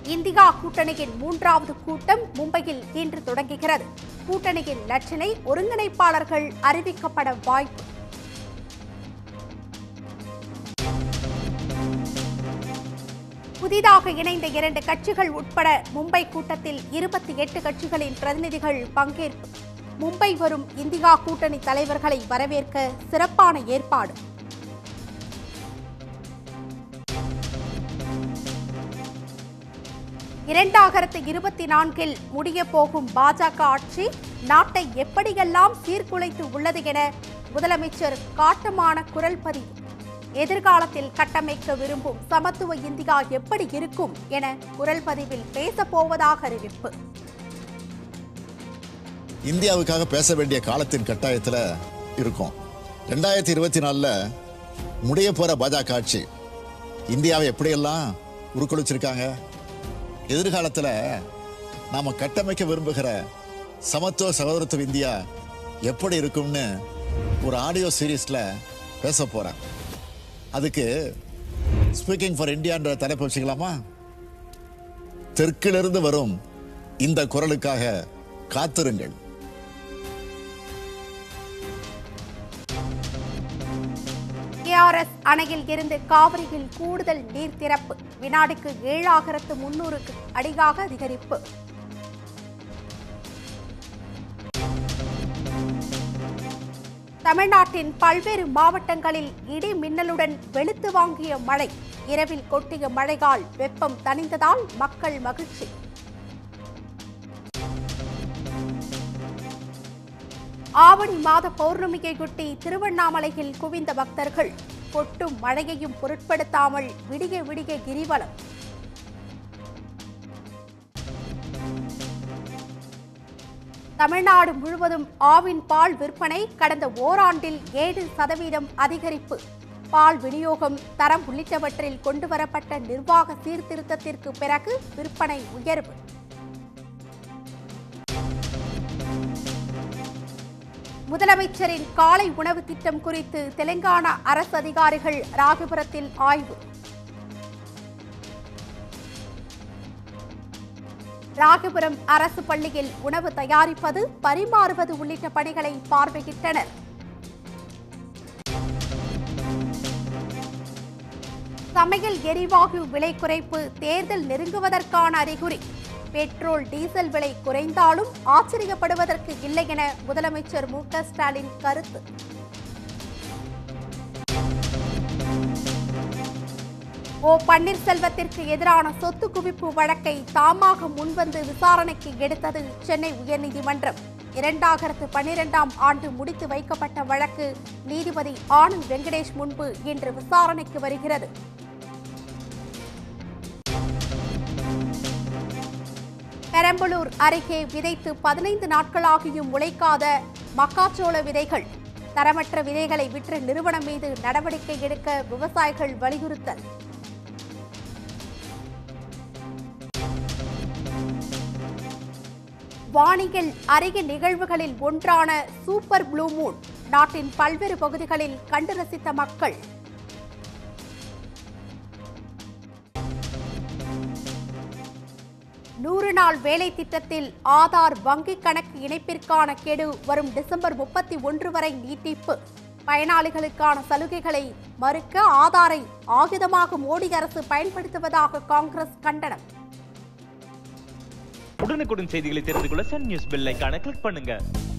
India கூட்டணியின் மூன்றாவது கூட்டம் மும்பையில் இன்று தொடங்குகிறது கூட்டணியின் லட்சணை ஒருங்கிணைப்பாளர்கள் அறிவிக்கப்பட வாய்ப்பு புதிதாக இணைந்த இரண்டு கட்சிகள் உட்பட மும்பை கூட்டத்தில் இருபத்தி எட்டு கட்சிகளின் பிரதிநிதிகள் பங்கேற்பு மும்பை வரும் இந்தியா கூட்டணி தலைவர்களை வரவேற்க சிறப்பான ஏற்பாடு இரண்டாயிரத்து இருபத்தி நான்கில் முடிய போகும் பாஜக ஆட்சி நாட்டை எப்படியெல்லாம் சீர்குலைத்து உள்ளது என முதலமைச்சர் காட்டமான குரல் பதிவு எதிர்காலத்தில் கட்டமைக்க விரும்பும் சமத்துவ இந்தியா எப்படி இருக்கும் என குரல் பதிவில் பேசப்போவதாக அறிவிப்பு இந்தியாவுக்காக பேச வேண்டிய காலத்தின் கட்டாயத்தில் இருக்கும் ரெண்டாயிரத்தி இருபத்தி நாலில் முடிய போகிற பாஜக ஆட்சி இந்தியாவை எப்படியெல்லாம் உருக்குலைச்சிருக்காங்க எதிர்காலத்தில் நாம் கட்டமைக்க விரும்புகிற சமத்துவ சகோதரத்துவ இந்தியா எப்படி இருக்கும்னு ஒரு ஆடியோ சீரீஸில் பேச போகிறேன் அதுக்கு ஸ்பீக்கிங் ஃபார் இந்தியான்ற தலைப்பு வச்சுக்கலாமா தெற்கிலிருந்து வரும் இந்த குரலுக்காக காத்திருங்கள் கேஆர்எஸ் அணையில் இருந்து காவிரியில் கூடுதல் நீர் திறப்பு வினாடிக்கு ஏழாயிரத்து முன்னூறுக்கு அடியாக அதிகரிப்பு தமிழ்நாட்டின் பல்வேறு மாவட்டங்களில் இடி மின்னலுடன் வெளுத்து வாங்கிய மழை இரவில் கொட்டிய மழையால் வெப்பம் தணிந்ததால் மக்கள் மகிழ்ச்சி ஆவணி மாத பௌர்ணமியையொட்டி திருவண்ணாமலையில் குவிந்த பக்தர்கள் கொட்டும் மழையையும் பொருட்படுத்தாமல் விடிய விடிய கிரிவலம் தமிழ்நாடு முழுவதும் ஆவின் பால் விற்பனை கடந்த ஓராண்டில் ஏழு சதவீதம் அதிகரிப்பு பால் விநியோகம் தரம் உள்ளிட்டவற்றில் கொண்டுவரப்பட்ட நிர்வாக சீர்திருத்தத்திற்கு பிறகு விற்பனை உயர்வு முதலமைச்சரின் காலை உணவு திட்டம் குறித்து தெலுங்கானா அரசு அதிகாரிகள் ராகபுரத்தில் ஆய்வு ராகபுரம் அரசு பள்ளியில் உணவு தயாரிப்பது பரிமாறுவது உள்ளிட்ட பணிகளை பார்வையிட்டனர் சமையல் எரிவாயு விலை குறைப்பு தேர்தல் நெருங்குவதற்கான அறிகுறி பெட்ரோல் டீசல் விலை குறைந்தாலும் ஆச்சரியப்படுவதற்கு இல்லை என முதலமைச்சர் மு க ஸ்டாலின் கருத்து ஓ பன்னீர்செல்வத்திற்கு எதிரான சொத்து குவிப்பு வழக்கை தாமாக முன்வந்து விசாரணைக்கு எடுத்தது சென்னை உயர்நீதிமன்றம் இரண்டாயிரத்து பன்னிரெண்டாம் ஆண்டு முடித்து வைக்கப்பட்ட வழக்கு நீதிபதி ஆனந்த் வெங்கடேஷ் முன்பு இன்று விசாரணைக்கு வருகிறது பெரம்பலூர் அருகே விதைத்து பதினைந்து நாட்களாகியும் முளைக்காத மக்காச்சோள விதைகள் தரமற்ற விதைகளை விற்ற நிறுவனம் மீது நடவடிக்கை எடுக்க விவசாயிகள் வலியுறுத்தல் வானியல் அரிய நிகழ்வுகளில் ஒன்றான சூப்பர் ப்ளூ மூன் நாட்டின் பல்வேறு பகுதிகளில் கண்டு ரசித்த மக்கள் நூறு நாள் வேலை திட்டத்தில் ஆதார் வங்கிக் கணக்கு இணைப்பிற்கான கெடு வரும் டிசம்பர் முப்பத்தி ஒன்று வரை நீட்டிப்பு பயனாளிகளுக்கான சலுகைகளை மறுக்க ஆதாரை ஆயுதமாக மோடி அரசு பயன்படுத்துவதாக காங்கிரஸ் கண்டனம் உடனுக்குடன் செய்திகளை தெரிந்து கொள்ள சன் நியூஸ் பெல் ஐகானை கிளிக் பண்ணுங்க